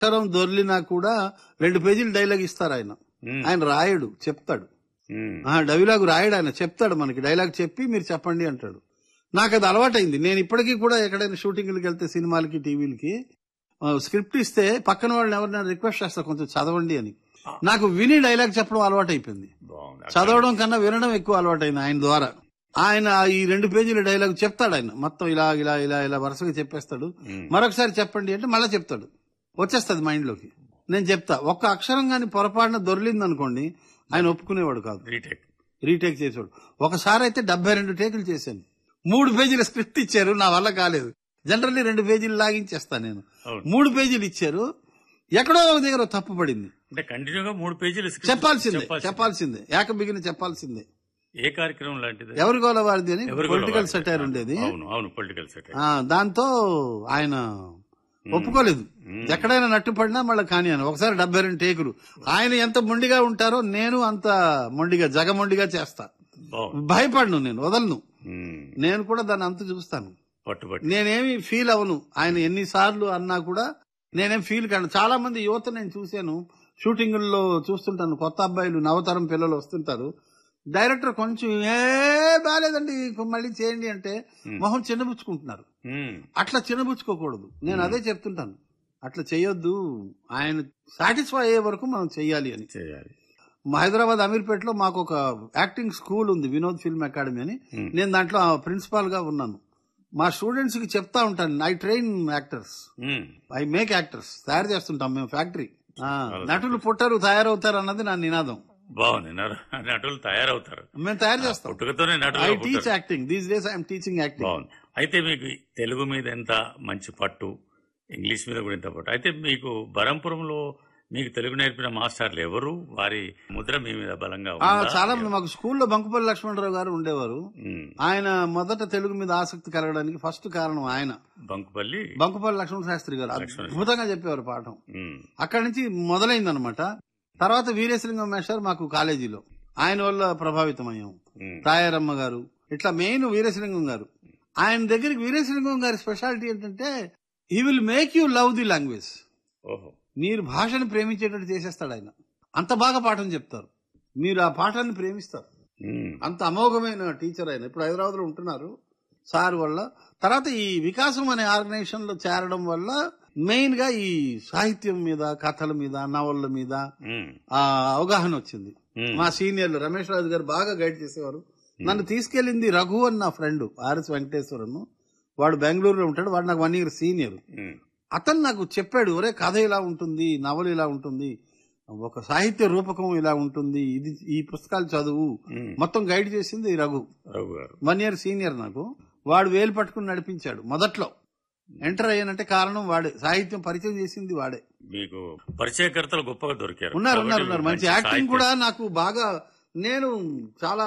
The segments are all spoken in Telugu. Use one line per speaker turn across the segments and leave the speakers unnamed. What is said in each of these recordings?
అక్షరం దొర్లినా కూడా రెండు పేజీలు డైలాగ్ ఇస్తారు ఆయన
ఉమ్,
ఆయన రాయడు చెప్తాడు
ఉమ్,
ఆ డైలాగ్ రాయడు ఆయన చెప్తాడు మనకి డైలాగ్ చెప్పి మీరు చెప్పండి అంటాడు నాకు అది అలవాటైంది నేను ఇప్పటికీ కూడా ఎక్కడైనా షూటింగ్కి వెళ్తే సినిమాలకి టీవీలకి స్క్రిప్ట్ ఇస్తే పక్కన వాళ్ళని ఎవరైనా రిక్వెస్ట్ చేస్తా కొంచెం చదవండి అని నాకు విని డైలాగ్ చెప్పడం అలవాటు అయిపోయింది
బాగుంది
చదవడం కన్నా వినడం ఎక్కువ అలవాటైంది ఆయన ద్వారా ఆయన ఈ రెండు పేజీల డైలాగ్ చెప్తాడు ఆయన మొత్తం ఇలా ఇలా ఇలా ఇలా వరుసగా చెప్పేస్తాడు
ఉమ్,
మరొకసారి చెప్పండి అంటే మళ్ళీ చెప్తాడు వచ్చేస్తుంది మైండ్ లోకి నేను చెప్తా ఒక్క అక్షరం గాని పొరపాటున దొరిలింది అనుకోండి ఆయన ఒప్పుకునేవాడు కాదు
రీటేక్
రీటేక్ చేసేవాడు ఒకసారి అయితే డెబ్బై రెండు టేకులు చేశాను మూడు పేజీల స్క్రిప్ట్ ఇచ్చారు నా వల్ల కాలేదు జనరల్లీ రెండు పేజీలు లాగించేస్తాను నేను
అవును
మూడు పేజీలు ఇచ్చారు ఎక్కడో ఒక దగ్గర తప్పు పడింది
అంటే కంటిన్యూగా మూడు పేజీలు script
చెప్పాల్సిందే
చెప్పాల్సిందే.
చెప్పాల్సిందే ఏక బిగిన చెప్పాల్సిందే
ఏ కార్యక్రమం లాంటిది
ఎవరి గోల వారిది అని
ఎవరి గోల
పొలిటికల్
వారిది.
సెటైర్ ఉండేది
అవును అవును పొలిటికల్ సెటైర్
ఆ, దాంతో ఆయన ఒప్పుకోలేదు ఎక్కడైనా నట్టు పడినా మళ్ళీ కాని అని ఒకసారి డెబ్బై రెండు టేకులు ఆయన ఎంత మొండిగా ఉంటారో నేను అంత మొండిగా జగమొండిగా చేస్తా
బాగుంది
భయపడను నేను వదలను
ఉమ్,
నేను కూడా దాన్ని అంత చూస్తాను
పట్టుబట్టి
నేనేమి ఫీల్ అవను ఆయన ఎన్నిసార్లు అన్నా కూడా నేనేం ఫీల్ కాను చాలా మంది యువత నేను చూశాను షూటింగుల్లో చూస్తుంటాను కొత్త అబ్బాయిలు నవతరం పిల్లలు వస్తుంటారు డైరెక్టర్ కొంచెం ఏ బాలేదండి మళ్ళీ చేయండి అంటే మొహం చిన్నబుచ్చుకుంటున్నారు
ఉమ్,
అట్లా చిన్నబుచ్చుకోకూడదు నేను అదే చెప్తుంటాను అట్లా చేయొద్దు ఆయన సాటిస్ఫై అయ్యే వరకు మనం చెయ్యాలి అని
చేయాలి
మా హైదరాబాద్ అమీర్పేటలో మాకు ఒక యాక్టింగ్ స్కూల్ ఉంది వినోద్ ఫిల్మ్ అకాడమీ అని
Hmm.
నేను దాంట్లో ప్రిన్సిపాల్ గా ఉన్నాను మా స్టూడెంట్స్ కి చెప్తా ఉంటాను I train actors
um,
I make actors తయారు చేస్తుంటాం మేము ఫ్యాక్టరీ నటులు పుట్టరు తయారవుతారు అన్నది నా నినాదం
బాగుంది నటు- నటులు తయారవుతారు
మేము తయారు చేస్తాం
పుట్టుకతోనే
ఐ
నటులు
teach acting these days I'm teaching acting
బాగుంది అయితే మీకు తెలుగు మీద ఎంత మంచి పట్టు ఇంగ్లీష్ మీద కూడా ఎంత పట్టు అయితే మీకు బరంపురంలో మీకు తెలుగు నేర్పిన మాస్టర్లు ఎవరు వారి ముద్ర మీ మీద బలంగా ఉందా?
చాలా మంది మాకు స్కూల్లో బంకుపల్లి లక్ష్మణరావు గారు ఉండేవారు
ఉమ్,
ఆయన మొదట తెలుగు మీద ఆసక్తి కలగడానికి ఫస్ట్ కారణం ఆయన
బంకుపల్లి
బంకుపల్లి లక్ష్మణ శాస్త్రి గారు
లక్ష్మణ
అద్భుతంగా చెప్పేవారు పాఠం
ఉమ్,
అక్కడి నుంచి మొదలైందనమాట తర్వాత వీరేశలింగం మేస్టర్ మాకు కాలేజీలో ఆయన వల్ల ప్రభావితం అయ్యాం
ఉమ్,
తాయారమ్మ గారు ఇట్లా మెయిన్ వీరేశలింగం గారు ఆయన దగ్గరికి వీరేశలింగం గారి స్పెషాలిటీ ఏంటంటే he will make you love the language
ఓహో
మీరు భాషను ప్రేమించేటట్టు చేసేస్తాడు ఆయన అంత బాగా పాఠం చెప్తారు మీరు ఆ పాఠాన్ని ప్రేమిస్తారు
ఉమ్,
అంత అమోఘమైన టీచర్ ఆయన ఇప్పుడు హైదరాబాద్ లో ఉంటున్నారు సార్ వల్ల తర్వాత ఈ వికాసం అనే ఆర్గనైజేషన్ లో చేరడం వల్ల మెయిన్ గా ఈ సాహిత్యం మీద కథల మీద నవళ్ళ మీద
ఉమ్,
ఆ అవగాహన వచ్చింది
ఉమ్,
మా సీనియర్లు రమేష్ రాజు గారు బాగా గైడ్ చేసేవారు నన్ను తీసుకెళ్ళింది రఘు అని నా ఫ్రెండ్ ఆర్ఎస్ వెంకటేశ్వరన్ వాడు బెంగళూరులో ఉంటాడు వాడు నాకు వన్ ఇయర్ సీనియర్
ఉమ్,
అతను నాకు చెప్పాడు ఒరే కథ ఇలా ఉంటుంది నవల ఇలా ఉంటుంది ఒక సాహిత్య రూపకం ఇలా ఉంటుంది ఇది ఈ పుస్తకాలు చదువు
ఉమ్,
మొత్తం గైడ్ చేసింది ఈ రఘు
రఘు గారు
వన్ ఇయర్ సీనియర్ నాకు వాడు వేలు పట్టుకుని నడిపించాడు మొదట్లో ఎంటర్ అయ్యానంటే కారణం వాడే సాహిత్యం పరిచయం చేసింది వాడే
మీకు పరిచయకర్తలు గొప్పగా దొరికారు
ఉన్నారు
కాబట్టి
ఉన్నారు ఉన్నారు మంచి యాక్టింగ్
సాహిత్యం-
కూడా నాకు బాగా నేను చాలా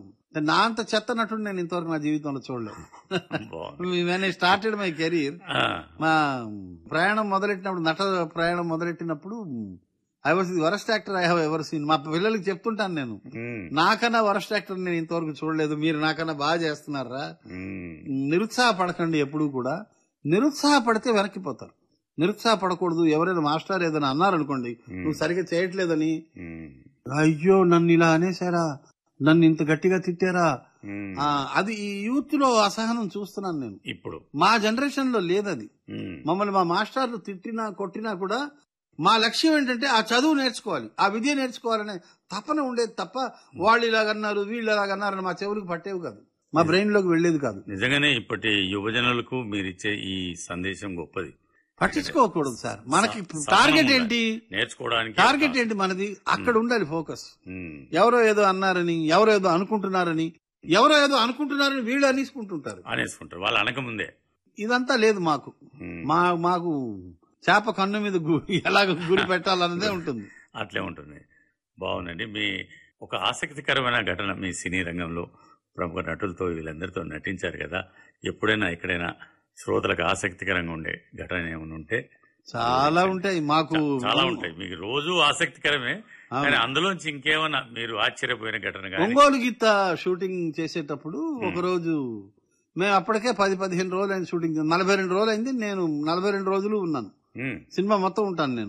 నా అంత చెత్త నటుడు నేను ఇంతవరకు నా జీవితంలో చూడలేదు
బాగుంది.
When I started my career
ఆ,
మా ప్రయాణం మొదలెట్టినప్పుడు నట ప్రయాణం మొదలెట్టినప్పుడు I was the worst actor I have ever seen మా పిల్లలకి చెప్తుంటాను నేను
ఉమ్,
నాకన్నా వరస్ట్ యాక్టర్ నేను ఇంతవరకు చూడలేదు మీరు నాకన్నా బాగా చేస్తున్నారా
ఉమ్,
నిరుత్సాహపడకండి ఎప్పుడూ కూడా నిరుత్సాహపడితే వెనక్కిపోతారు నిరుత్సాహపడకూడదు ఎవరైనా మాస్టర్ ఏదైనా అన్నారనుకోండి నువ్వు సరిగ్గా చేయట్లేదని
ఉమ్,
అయ్యో నన్ను ఇలా అనేసారా నన్ను ఇంత గట్టిగా తిట్టారా
ఉమ్.
ఆ, అది ఈ యూత్ లో అసహనం చూస్తున్నాను నేను
ఇప్పుడు
మా జనరేషన్ లో లేదది
ఉమ్,
మమ్మల్ని మా మాస్టర్లు తిట్టినా కొట్టినా కూడా మా లక్ష్యం ఏంటంటే ఆ చదువు నేర్చుకోవాలి ఆ విద్య నేర్చుకోవాలనే తపన ఉండేది తప్ప వాళ్ళు ఇలాగన్నారు వీళ్ళు ఇలాగన్నారని మా చెవులకు పట్టేవి కాదు మా బ్రెయిన్ లోకి వెళ్లేది కాదు
నిజంగానే ఇప్పటి యువజనులకు మీరిచ్చే ఈ సందేశం గొప్పది
పట్టించుకోకూడదు సార్ మనకి
సహనం
టార్గెట్
ఉండాలి.
ఏంటి
నేర్చుకోవడానికి
టార్గెట్ ఏంటి మనది అక్కడ ఉండాలి ఫోకస్
ఉమ్,
ఎవరో ఏదో అన్నారని ఎవరో ఏదో అనుకుంటున్నారని ఎవరో ఏదో అనుకుంటున్నారని వీళ్ళు అనేసుకుంటుంటారు
అనేసుకుంటారు వాళ్ళు అనకముందే
ఇదంతా లేదు మాకు
ఉమ్,
మా మాకు చేప కన్ను మీద గు- ఎలాగ గురి పెట్టాలన్నదే ఉంటుంది
అట్లే ఉంటుంది బాగుందండి మీ ఒక ఆసక్తికరమైన ఘటన మీ సినీ రంగంలో ప్రముఖ నటులతో వీళ్ళందరితో నటించారు కదా ఎప్పుడైనా ఎక్కడైనా శ్రోతలకు ఆసక్తికరంగా ఉండే ఘటన ఏమైనా ఉంటే
చాలా ఉంటాయి మాకు
చాలా ఉంటాయి మీకు రోజు ఆసక్తికరమే కానీ అందులోంచి ఇంకేమైనా మీరు ఆశ్చర్యపోయిన ఘటన కానీ
ఒంగోలు గీత షూటింగ్ చేసేటప్పుడు ఒక రోజు మేము అప్పటికే పది పదిహేను రోజులు అయింది షూటింగ్ నలభై రెండు రోజులు అయింది నేను నలభై రెండు రోజులు ఉన్నాను
ఉమ్.
సినిమా మొత్తం ఉంటాను నేను